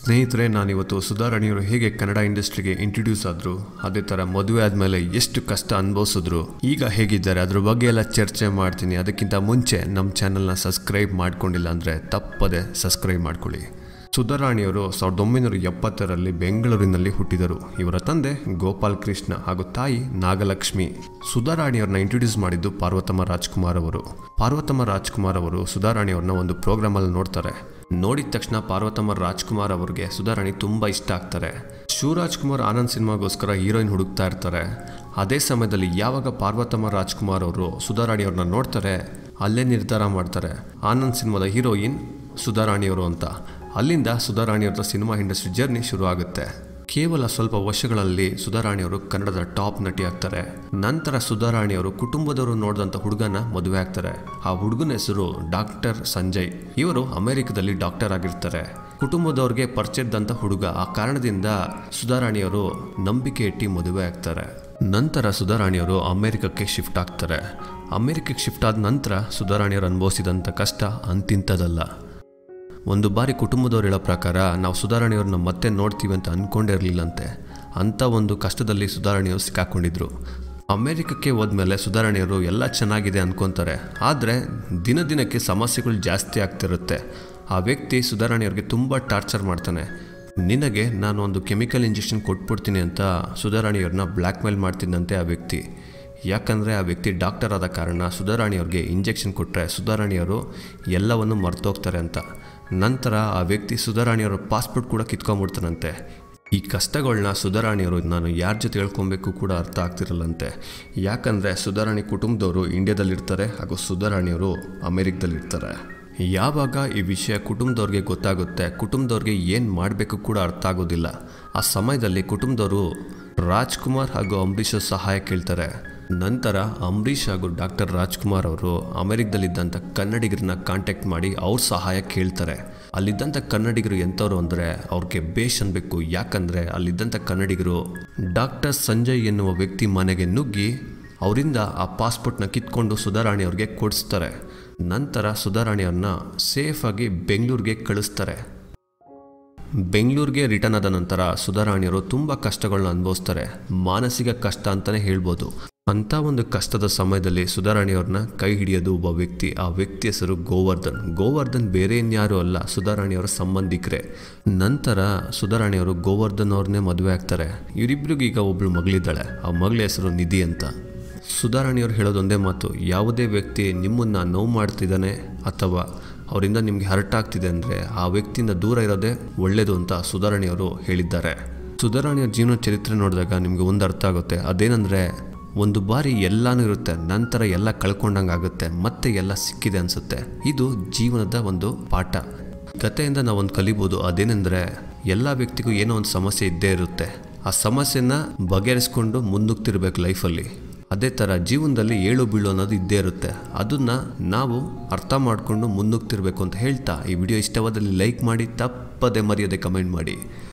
ಸ್ನೇಹಿತರೆ ನಾನಿವತ್ತು ಸುಧಾರಾಣಿಯವರು ಹೇಗೆ ಕನ್ನಡ ಇಂಡಸ್ಟ್ರಿಗೆ ಇಂಟ್ರೊಡ್ಯೂಸ್ ಆದರು ಅದೇ ಥರ ಮದುವೆ ಆದಮೇಲೆ ಎಷ್ಟು ಕಷ್ಟ ಅನುಭವಿಸಿದ್ರು ಈಗ ಹೇಗಿದ್ದಾರೆ ಅದ್ರ ಬಗ್ಗೆ ಎಲ್ಲ ಚರ್ಚೆ ಮಾಡ್ತೀನಿ ಅದಕ್ಕಿಂತ ಮುಂಚೆ ನಮ್ಮ ಚಾನಲ್ನ ಸಬ್ಸ್ಕ್ರೈಬ್ ಮಾಡ್ಕೊಂಡಿಲ್ಲ ಅಂದರೆ ತಪ್ಪದೆ ಸಬ್ಸ್ಕ್ರೈಬ್ ಮಾಡ್ಕೊಳ್ಳಿ ಸುಧಾರಾಣಿಯವರು ಸಾವಿರದ ಒಂಬೈನೂರ ಎಪ್ಪತ್ತರಲ್ಲಿ ಬೆಂಗಳೂರಿನಲ್ಲಿ ಹುಟ್ಟಿದರು ಇವರ ತಂದೆ ಗೋಪಾಲ್ ಕೃಷ್ಣ ಹಾಗೂ ತಾಯಿ ನಾಗಲಕ್ಷ್ಮಿ ಸುಧಾರಾಣಿಯವ್ರನ್ನ ಇಂಟ್ರೊಡ್ಯೂಸ್ ಮಾಡಿದ್ದು ಪಾರ್ವತಮ್ಮ ರಾಜ್ಕುಮಾರ್ ಅವರು ಪಾರ್ವತಮ್ಮ ರಾಜ್ಕುಮಾರ್ ಅವರು ಸುಧಾರಾಣಿಯವ್ರನ್ನ ಒಂದು ಪ್ರೋಗ್ರಾಮಲ್ಲಿ ನೋಡ್ತಾರೆ ನೋಡಿದ ತಕ್ಷಣ ಪಾರ್ವತಮ್ಮ ರಾಜ್ಕುಮಾರ್ ಅವ್ರಿಗೆ ಸುಧಾರಾಣಿ ತುಂಬ ಇಷ್ಟ ಆಗ್ತಾರೆ ಶಿವರಾಜ್ ಕುಮಾರ್ ಆನಂದ್ ಸಿನಿಮಾಗೋಸ್ಕರ ಹೀರೋಯಿನ್ ಹುಡುಕ್ತಾ ಇರ್ತಾರೆ ಅದೇ ಸಮಯದಲ್ಲಿ ಯಾವಾಗ ಪಾರ್ವತಮ್ಮ ರಾಜ್ಕುಮಾರ್ ಅವರು ಸುಧಾರಾಣಿ ಅವ್ರನ್ನ ನೋಡ್ತಾರೆ ಅಲ್ಲೇ ನಿರ್ಧಾರ ಮಾಡ್ತಾರೆ ಆನಂದ್ ಸಿನಿಮಾದ ಹೀರೋಯಿನ್ ಸುಧಾರಾಣಿಯವರು ಅಂತ ಅಲ್ಲಿಂದ ಸುಧಾರಾಣಿಯವ್ರ ಸಿನಿಮಾ ಇಂಡಸ್ಟ್ರಿ ಜರ್ನಿ ಶುರು ಆಗುತ್ತೆ ಕೇವಲ ಸ್ವಲ್ಪ ವರ್ಷಗಳಲ್ಲಿ ಸುಧಾರಾಣಿಯವರು ಕನ್ನಡದ ಟಾಪ್ ನಟಿ ಆಗ್ತಾರೆ ನಂತರ ಸುಧಾರಾಣಿಯವರು ಕುಟುಂಬದವರು ನೋಡಿದಂಥ ಹುಡುಗನ ಮದುವೆ ಆಗ್ತಾರೆ ಆ ಹುಡುಗನ ಹೆಸರು ಡಾಕ್ಟರ್ ಸಂಜಯ್ ಇವರು ಅಮೆರಿಕದಲ್ಲಿ ಡಾಕ್ಟರ್ ಆಗಿರ್ತಾರೆ ಕುಟುಂಬದವ್ರಿಗೆ ಪರಿಚಯದಂಥ ಹುಡುಗ ಆ ಕಾರಣದಿಂದ ಸುಧಾರಾಣಿಯವರು ನಂಬಿಕೆ ಇಟ್ಟು ಮದುವೆ ಆಗ್ತಾರೆ ನಂತರ ಸುಧಾರಾಣಿಯವರು ಅಮೆರಿಕಕ್ಕೆ ಶಿಫ್ಟ್ ಆಗ್ತಾರೆ ಅಮೆರಿಕಕ್ಕೆ ಶಿಫ್ಟ್ ಆದ ನಂತರ ಸುಧಾರಾಣಿಯವರು ಅನುಭವಿಸಿದಂಥ ಕಷ್ಟ ಅಂತಿಂಥದ್ದಲ್ಲ ಒಂದು ಬಾರಿ ಕುಟುಂಬದವ್ರು ಹೇಳೋ ಪ್ರಕಾರ ನಾವು ಸುಧಾರಾಣಿಯವ್ರನ್ನ ಮತ್ತೆ ನೋಡ್ತೀವಿ ಅಂತ ಅಂದ್ಕೊಂಡೇ ಇರಲಿಲ್ಲಂತೆ ಅಂಥ ಒಂದು ಕಷ್ಟದಲ್ಲಿ ಸುಧಾರಾಣಿಯವರು ಸಿಕ್ಕಾಕೊಂಡಿದ್ರು ಅಮೇರಿಕಕ್ಕೆ ಹೋದ್ಮೇಲೆ ಸುಧಾರಾಣಿಯವರು ಎಲ್ಲ ಚೆನ್ನಾಗಿದೆ ಅಂದ್ಕೊತಾರೆ ಆದರೆ ದಿನ ದಿನಕ್ಕೆ ಸಮಸ್ಯೆಗಳು ಜಾಸ್ತಿ ಆಗ್ತಿರುತ್ತೆ ಆ ವ್ಯಕ್ತಿ ಸುಧಾರಾಣಿಯವ್ರಿಗೆ ತುಂಬ ಟಾರ್ಚರ್ ಮಾಡ್ತಾನೆ ನಿನಗೆ ನಾನು ಒಂದು ಕೆಮಿಕಲ್ ಇಂಜೆಕ್ಷನ್ ಕೊಟ್ಬಿಡ್ತೀನಿ ಅಂತ ಸುಧಾರಾಣಿಯವ್ರನ್ನ ಬ್ಲ್ಯಾಕ್ ಮೇಲ್ ಮಾಡ್ತಿದ್ದಂತೆ ಆ ವ್ಯಕ್ತಿ ಯಾಕಂದರೆ ಆ ವ್ಯಕ್ತಿ ಡಾಕ್ಟರ್ ಆದ ಕಾರಣ ಸುಧಾರಾಣಿಯವ್ರಿಗೆ ಇಂಜೆಕ್ಷನ್ ಕೊಟ್ಟರೆ ಸುಧಾರಾಣಿಯವರು ಎಲ್ಲವನ್ನು ಮರ್ತೋಗ್ತಾರೆ ಅಂತ ನಂತರ ಆ ವ್ಯಕ್ತಿ ಸುಧಾರಾಣಿಯವರ ಪಾಸ್ಪೋರ್ಟ್ ಕೂಡ ಕಿತ್ಕೊಂಡ್ಬಿಡ್ತಾನಂತೆ ಈ ಕಷ್ಟಗಳನ್ನ ಸುಧಾರಾಣಿಯವರು ನಾನು ಯಾರ ಜೊತೆ ಹೇಳ್ಕೊಬೇಕು ಕೂಡ ಅರ್ಥ ಆಗ್ತಿರಲ್ಲಂತೆ ಯಾಕಂದರೆ ಸುಧಾರಾಣಿ ಕುಟುಂಬದವರು ಇಂಡಿಯಾದಲ್ಲಿರ್ತಾರೆ ಹಾಗೂ ಸುಧಾರಾಣಿಯವರು ಅಮೆರಿಕದಲ್ಲಿರ್ತಾರೆ ಯಾವಾಗ ಈ ವಿಷಯ ಕುಟುಂಬದವ್ರಿಗೆ ಗೊತ್ತಾಗುತ್ತೆ ಕುಟುಂಬದವ್ರಿಗೆ ಏನು ಮಾಡಬೇಕು ಕೂಡ ಅರ್ಥ ಆಗೋದಿಲ್ಲ ಆ ಸಮಯದಲ್ಲಿ ಕುಟುಂಬದವರು ರಾಜ್ಕುಮಾರ್ ಹಾಗೂ ಅಂಬರೀಷ್ ಸಹಾಯ ಕೇಳ್ತಾರೆ ನಂತರ ಅಂಬರೀಷ್ ಹಾಗೂ ಡಾಕ್ಟರ್ ರಾಜ್ಕುಮಾರ್ ಅವರು ಅಮೆರಿಕದಲ್ಲಿದ್ದಂಥ ಕನ್ನಡಿಗರನ್ನ ಕಾಂಟ್ಯಾಕ್ಟ್ ಮಾಡಿ ಅವ್ರ ಸಹಾಯ ಕೇಳ್ತಾರೆ ಅಲ್ಲಿದ್ದಂಥ ಕನ್ನಡಿಗರು ಎಂಥವ್ರು ಅಂದರೆ ಅವ್ರಿಗೆ ಬೇಷ್ ಅನ್ಬೇಕು ಯಾಕಂದರೆ ಅಲ್ಲಿದ್ದಂಥ ಕನ್ನಡಿಗರು ಡಾಕ್ಟರ್ ಸಂಜಯ್ ಎನ್ನುವ ವ್ಯಕ್ತಿ ಮನೆಗೆ ನುಗ್ಗಿ ಅವರಿಂದ ಆ ಪಾಸ್ಪೋರ್ಟ್ನ ಕಿತ್ಕೊಂಡು ಸುಧಾರಾಣಿ ಅವ್ರಿಗೆ ಕೊಡಿಸ್ತಾರೆ ನಂತರ ಸುಧಾರಾಣಿಯವ್ರನ್ನ ಸೇಫಾಗಿ ಬೆಂಗಳೂರಿಗೆ ಕಳಿಸ್ತಾರೆ ಬೆಂಗಳೂರಿಗೆ ರಿಟರ್ನ್ ಆದ ನಂತರ ಸುಧಾರಾಣಿಯವರು ತುಂಬ ಕಷ್ಟಗಳನ್ನ ಅನುಭವಿಸ್ತಾರೆ ಮಾನಸಿಕ ಕಷ್ಟ ಅಂತಲೇ ಹೇಳ್ಬೋದು ಅಂಥ ಒಂದು ಕಷ್ಟದ ಸಮಯದಲ್ಲಿ ಸುಧಾರಾಣಿಯವ್ರನ್ನ ಕೈ ಹಿಡಿಯೋದು ಒಬ್ಬ ವ್ಯಕ್ತಿ ಆ ವ್ಯಕ್ತಿ ಹೆಸರು ಗೋವರ್ಧನ್ ಗೋವರ್ಧನ್ ಬೇರೆ ಇನ್ಯಾರೂ ಅಲ್ಲ ಸುಧಾರಾಣಿಯವರ ಸಂಬಂಧಿಕರೇ ನಂತರ ಸುಧಾರಾಣಿಯವರು ಗೋವರ್ಧನ್ ಅವ್ರನ್ನೇ ಮದುವೆ ಆಗ್ತಾರೆ ಇವರಿಬ್ರಿಗೂ ಈಗ ಒಬ್ಳು ಮಗಳಿದ್ದಾಳೆ ಆ ಮಗಳ ಹೆಸರು ನಿಧಿ ಅಂತ ಸುಧಾರಾಣಿಯವ್ರು ಹೇಳೋದೊಂದೇ ಮಾತು ಯಾವುದೇ ವ್ಯಕ್ತಿ ನಿಮ್ಮನ್ನು ನೋವು ಮಾಡ್ತಿದ್ದಾನೆ ಅಥವಾ ಅವರಿಂದ ನಿಮಗೆ ಹರ್ಟ್ ಆಗ್ತಿದೆ ಅಂದರೆ ಆ ವ್ಯಕ್ತಿಯಿಂದ ದೂರ ಇರೋದೇ ಒಳ್ಳೆಯದು ಅಂತ ಸುಧಾರಾಣಿಯವರು ಹೇಳಿದ್ದಾರೆ ಸುಧಾರಾಣಿಯವ್ರ ಜೀವನ ಚರಿತ್ರೆ ನೋಡಿದಾಗ ನಿಮಗೆ ಒಂದು ಅರ್ಥ ಆಗುತ್ತೆ ಅದೇನೆಂದರೆ ಒಂದು ಬಾರಿ ಎಲ್ಲನೂ ಇರುತ್ತೆ ನಂತರ ಎಲ್ಲ ಕಳ್ಕೊಂಡಂಗೆ ಆಗುತ್ತೆ ಮತ್ತೆ ಎಲ್ಲ ಸಿಕ್ಕಿದೆ ಅನಿಸುತ್ತೆ ಇದು ಜೀವನದ ಒಂದು ಪಾಠ ಕಥೆಯಿಂದ ನಾವೊಂದು ಕಲಿಬೋದು ಅದೇನೆಂದರೆ ಎಲ್ಲ ವ್ಯಕ್ತಿಗೂ ಏನೋ ಒಂದು ಸಮಸ್ಯೆ ಇದ್ದೇ ಇರುತ್ತೆ ಆ ಸಮಸ್ಯೆನ ಬಗೆಹರಿಸ್ಕೊಂಡು ಮುನ್ನುಗ್ತಿರ್ಬೇಕು ಲೈಫಲ್ಲಿ ಅದೇ ಥರ ಜೀವನದಲ್ಲಿ ಏಳು ಬೀಳು ಅನ್ನೋದು ಇದ್ದೇ ಇರುತ್ತೆ ಅದನ್ನು ನಾವು ಅರ್ಥ ಮಾಡಿಕೊಂಡು ಮುನ್ನುಗ್ತಿರ್ಬೇಕು ಅಂತ ಹೇಳ್ತಾ ಈ ವಿಡಿಯೋ ಇಷ್ಟವಾದಲ್ಲಿ ಲೈಕ್ ಮಾಡಿ ತಪ್ಪದೆ ಮರೆಯದೆ ಕಮೆಂಟ್ ಮಾಡಿ